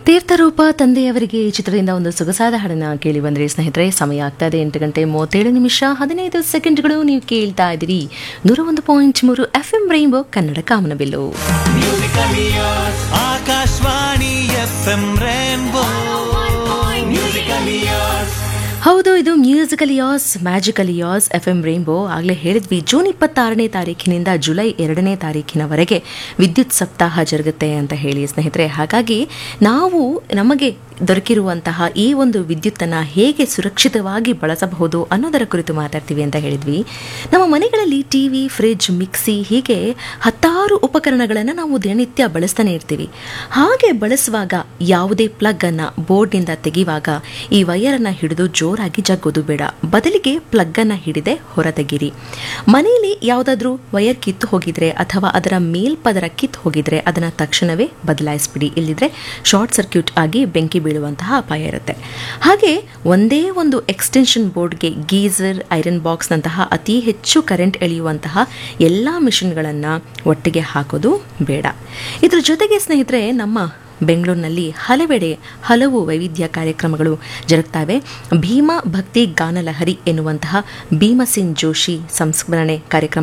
ತೀರ್ಥರೂಪ ತಂದೆಯವರಿಗೆ ಈ ಚಿತ್ರದಿಂದ ಒಂದು ಸೊಗಸಾದ ಹಾಡನ್ನ ಕೇಳಿ ಬಂದ್ರಿ ಸ್ನೇಹಿತರೆ ಸಮಯ ಆಗ್ತಾ ಇದೆ ಎಂಟು ಗಂಟೆ ಮೂವತ್ತೇಳು ನಿಮಿಷ ಹದಿನೈದು ಸೆಕೆಂಡ್ಗಳು ನೀವು ಕೇಳ್ತಾ ಇದ್ದೀರಿ ನೂರ ಒಂದು ಪಾಯಿಂಟ್ ಮೂರು ಎಫ್ ಎಂ ರೈನ್ಬೋ ಕನ್ನಡ ಕಾಮನಬಿಲ್ಲು Akashvani F M rainbow musical years ಹೌದು ಇದು musical years magical years F M rainbow ಆಗಲೇ ಹೇಳಿದ್ವಿ ಜೂನ್ ಇಪ್ಪತ್ತಾರನೇ ತಾರೀಕಿನಿಂದ ಜುಲೈ ಎರಡನೇ ತಾರೀಕಿನವರೆಗೆ ವಿದ್ಯುತ್ ಸಪ್ತಾಹ ಜರುಗುತ್ತೆ ಅಂತ ಹೇಳಿ ಸ್ನೇಹಿತರೆ ಹಾಗಾಗಿ ನಾವು ನಮಗೆ ದೊರಕಿರುವಂತಹ ಈ ಒಂದು ವಿದ್ಯುತ್ತನ್ನು ಹೇಗೆ ಸುರಕ್ಷಿತವಾಗಿ ಬಳಸಬಹುದು ಅನ್ನೋದರ ಕುರಿತು ಮಾತಾಡ್ತೀವಿ ಅಂತ ಹೇಳಿದ್ವಿ ನಮ್ಮ ಮನೆಗಳಲ್ಲಿ ಟಿವಿ ಫ್ರಿಡ್ಜ್ ಮಿಕ್ಸಿ ಹೀಗೆ ಹತ್ತಾರು ಉಪಕರಣಗಳನ್ನು ನಾವು ದಿನನಿತ್ಯ ಬಳಸ್ತಾನೆ ಇರ್ತೀವಿ ಹಾಗೆ ಬಳಸುವಾಗ ಯಾವುದೇ ಪ್ಲಗ್ ಅನ್ನ ಬೋರ್ಡ್ನಿಂದ ತೆಗೆಯುವಾಗ ಈ ವೈರನ್ನು ಹಿಡಿದು ಜೋರಾಗಿ ಜಗ್ಗೋದು ಬೇಡ ಬದಲಿಗೆ ಪ್ಲಗ್ ಅನ್ನ ಹಿಡಿದೆ ಹೊರತೆಗಿರಿ ಮನೆಯಲ್ಲಿ ಯಾವುದಾದ್ರೂ ವೈರ್ ಕಿತ್ತು ಹೋಗಿದ್ರೆ ಅಥವಾ ಅದರ ಮೇಲ್ಪದರ ಕಿತ್ತು ಹೋಗಿದ್ರೆ ಅದನ್ನ ತಕ್ಷಣವೇ ಬದಲಾಯಿಸ್ಬಿಡಿ ಇಲ್ಲಿದ್ರೆ ಶಾರ್ಟ್ ಸರ್ಕ್ಯೂಟ್ ಆಗಿ ಬೆಂಕಿ ಬೀಳುವಂತಹ ಅಪಾಯ ಇರುತ್ತೆ ಹಾಗೆ ಒಂದೇ ಒಂದು ಎಕ್ಸ್ಟೆನ್ಷನ್ ಬೋರ್ಡ್ಗೆ ಗೀಸರ್ ಐರನ್ ಬಾಕ್ಸ್ನಂತಹ ಅತಿ ಹೆಚ್ಚು ಕರೆಂಟ್ ಎಳೆಯುವಂತಹ ಎಲ್ಲ ಮಿಷಿನ್ಗಳನ್ನು ಒಟ್ಟಿಗೆ ಹಾಕೋದು ಬೇಡ ಇದ್ರ ಜೊತೆಗೆ ಸ್ನೇಹಿತರೆ ನಮ್ಮ ಬೆಂಗಳೂರಿನಲ್ಲಿ ಹಲವೆಡೆ ಹಲವು ವೈವಿಧ್ಯ ಕಾರ್ಯಕ್ರಮಗಳು ಜರುಗ್ತವೆ ಭೀಮಾ ಭಕ್ತಿ ಗಾನಲಹರಿ ಎನ್ನುವಂತಹ ಭೀಮಸಿನ್ ಜೋಶಿ ಸಂಸ್ಮರಣೆ ಕಾರ್ಯಕ್ರಮ